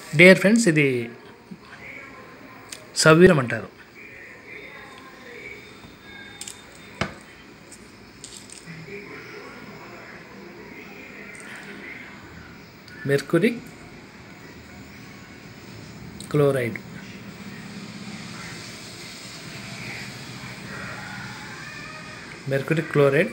dear friends ఇది సవీరం అంటారు మెర్కురీ క్లోరైడ్ మెర్కురీ క్లోరైడ్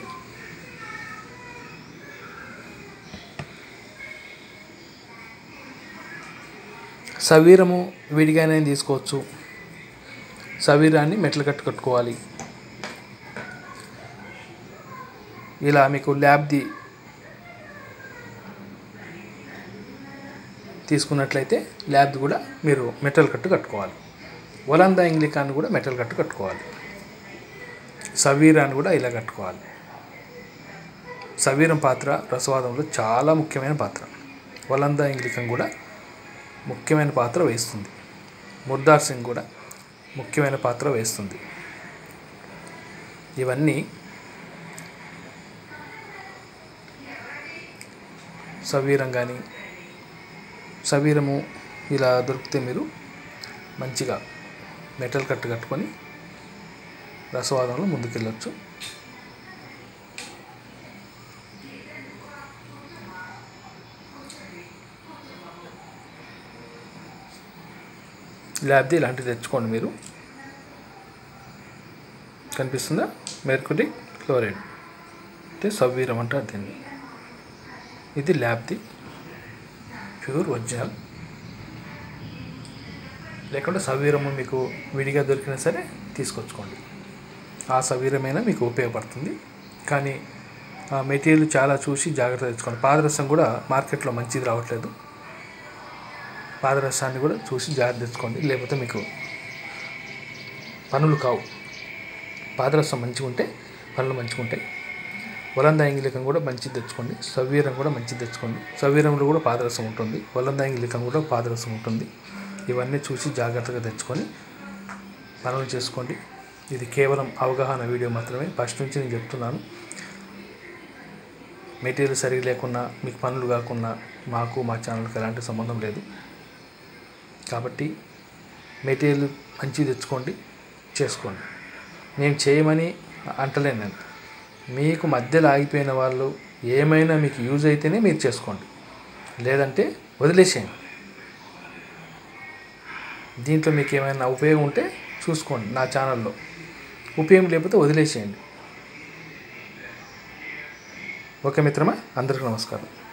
సవీరము విడిగానే తీసుకోవచ్చు సవీరాన్ని మెట్లు కట్టు కట్టుకోవాలి ఇలా మీకు ల్యాబ్ది తీసుకున్నట్లయితే ల్యాబ్ది కూడా మీరు మెటల్ కట్టు కట్టుకోవాలి వలందా ఇంగ్లికాన్ని కూడా మెటల్ కట్టు కట్టుకోవాలి సవీరాన్ని కూడా ఇలా కట్టుకోవాలి సవీరం పాత్ర రసవాదంలో చాలా ముఖ్యమైన పాత్ర వలందా ఇంగ్లికం కూడా ముఖ్యమైన పాత్ర వహిస్తుంది ముర్దార్ సింగ్ కూడా ముఖ్యమైన పాత్ర వహిస్తుంది ఇవన్నీ సవీరం కానీ సవీరము ఇలా దొరికితే మీరు మంచిగా మెటల్ కట్టు కట్టుకొని రసవాదంలో ముందుకెళ్ళొచ్చు ల్యాబ్ది ఇలాంటివి తెచ్చుకోండి మీరు కనిపిస్తుందా మెర్కురీ క్లోరైడ్ అంటే సవ్వీరం అంటారు దీన్ని ఇది ల్యాబ్ది ప్యూర్ ఒరిజినల్ లేకుంటే సవీరము మీకు విడిగా దొరికినా సరే తీసుకొచ్చుకోండి ఆ సవీరమైనా మీకు ఉపయోగపడుతుంది కానీ ఆ మెటీరియల్ చాలా చూసి జాగ్రత్త తెచ్చుకోండి పాదరసం కూడా మార్కెట్లో మంచిది రావట్లేదు పాదరసాన్ని కూడా చూసి జాగ్రత్త తెచ్చుకోండి లేకపోతే మీకు పనులు కావు పాదరసం మంచిగా ఉంటే పనులు మంచిగా ఉంటాయి వలందా ఇంగిలికం కూడా మంచిది తెచ్చుకోండి సవీరం కూడా మంచిది తెచ్చుకోండి సవీరంలో కూడా పాదరసం ఉంటుంది వలందా ఇంగిలికం కూడా పాదరసం ఉంటుంది ఇవన్నీ చూసి జాగ్రత్తగా తెచ్చుకొని పనులు చేసుకోండి ఇది కేవలం అవగాహన వీడియో మాత్రమే ఫస్ట్ నుంచి నేను చెప్తున్నాను మెటీరియల్ సరిగా లేకున్నా మీకు పనులు కాకుండా మాకు మా ఛానల్కి ఎలాంటి సంబంధం లేదు కాబట్టి మెటీరియల్ మంచిది తెచ్చుకోండి చేసుకోండి మేము చేయమని అంటలేను నేను మీకు మధ్యలో ఆగిపోయిన వాళ్ళు ఏమైనా మీకు యూజ్ అయితేనే మీరు చేసుకోండి లేదంటే వదిలేసేయండి దీంట్లో మీకు ఏమైనా ఉపయోగం ఉంటే చూసుకోండి నా ఛానల్లో ఉపయోగం లేకపోతే వదిలేసేయండి ఓకే మిత్రమా అందరికీ నమస్కారం